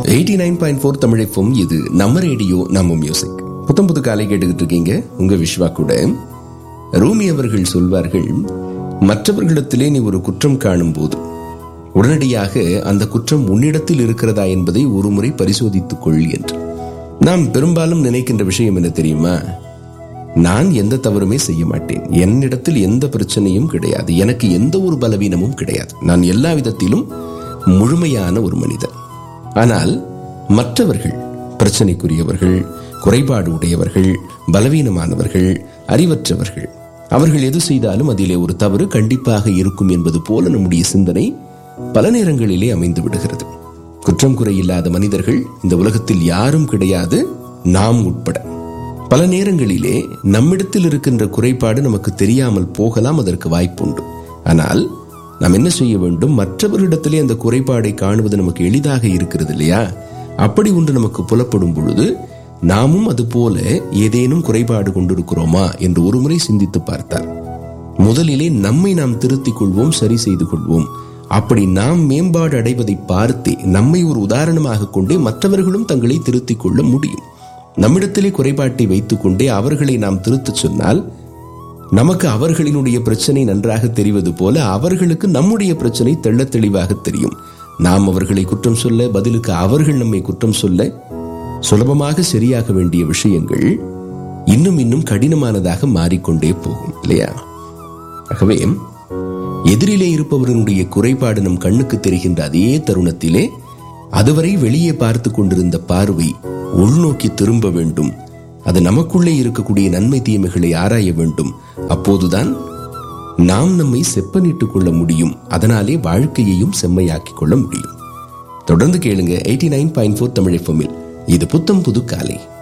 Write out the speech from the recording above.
eighty nine point four தமிழைப்பும் இது நம்ம ரேடியோ நம்ம மியூசிக் புத்தம் புது காலை கேட்டுக்கிட்டு இருக்கீங்க உங்க விஸ்வா கூட ரூமி அவர்கள் சொல்வார்கள் மற்றவர்களிடத்திலே நீ ஒரு குற்றம் காணும் போது உடனடியாக அந்த குற்றம் உன்னிடத்தில் இருக்கிறதா என்பதை ஒருமுறை பரிசோதித்துக் கொள் என்று நாம் பெரும்பாலும் நினைக்கின்ற விஷயம் என்ன தெரியுமா நான் எந்த தவறுமே செய்ய மாட்டேன் என்னிடத்தில் எந்த பிரச்சனையும் கிடையாது எனக்கு எந்த ஒரு பலவீனமும் கிடையாது நான் எல்லா விதத்திலும் முழுமையான ஒரு மனிதன் ஆனால் மற்றவர்கள் பிரச்சனைக்குரியவர்கள் குறைபாடு உடையவர்கள் பலவீனமானவர்கள் அறிவற்றவர்கள் அவர்கள் எது செய்தாலும் அதிலே ஒரு தவறு கண்டிப்பாக இருக்கும் என்பது போல நம்முடைய சிந்தனை பல நேரங்களிலே அமைந்து விடுகிறது குற்றம் குறையில்லாத மனிதர்கள் இந்த உலகத்தில் யாரும் கிடையாது நாம் உட்பட பல நேரங்களிலே நம்மிடத்தில் இருக்கின்ற குறைபாடு நமக்கு தெரியாமல் போகலாம் அதற்கு வாய்ப்புண்டு ஆனால் நாம் என்ன செய்ய வேண்டும் மற்றவர்களிடத்திலே அந்த குறைபாடை காணுவது நமக்கு எளிதாக இருக்கிறது இல்லையா அப்படி ஒன்று நமக்கு புலப்படும் பொழுது நாமும் அது போல ஏதேனும் குறைபாடு கொண்டிருக்கிறோமா என்று ஒருமுறை சிந்தித்து பார்த்தார் முதலிலே நம்மை நாம் திருத்திக் கொள்வோம் சரி செய்து கொள்வோம் அப்படி நாம் மேம்பாடு அடைவதை பார்த்தே நம்மை ஒரு உதாரணமாக கொண்டே மற்றவர்களும் தங்களை திருத்திக் கொள்ள முடியும் நம்மிடத்திலே குறைபாட்டை வைத்துக் கொண்டே அவர்களை நாம் திருத்தச் சொன்னால் நமக்கு அவர்களினுடைய பிரச்சனை நன்றாக தெரிவது போல அவர்களுக்கு நம்முடைய பிரச்சனை தெள்ள தெளிவாக தெரியும் நாம் அவர்களை குற்றம் சொல்ல பதிலுக்கு அவர்கள் நம்மை குற்றம் சொல்ல சுலபமாக சரியாக வேண்டிய விஷயங்கள் இன்னும் இன்னும் கடினமானதாக மாறிக்கொண்டே போகும் இல்லையா ஆகவே எதிரிலே இருப்பவர்களுடைய குறைபாடு நம் கண்ணுக்கு தெரிகின்ற அதே தருணத்திலே அதுவரை வெளியே பார்த்து கொண்டிருந்த பார்வை உள்நோக்கி திரும்ப வேண்டும் அது நமக்குள்ளே இருக்கக்கூடிய நன்மை தீமைகளை ஆராய வேண்டும் அப்போதுதான் நாம் நம்மை செப்பனிட்டுக் கொள்ள முடியும் அதனாலே வாழ்க்கையையும் செம்மையாக்கிக் கொள்ள முடியும் தொடர்ந்து கேளுங்க எயிட்டி நைன் பாயிண்ட் ஃபோர் தமிழ் இது புத்தம் புது காலை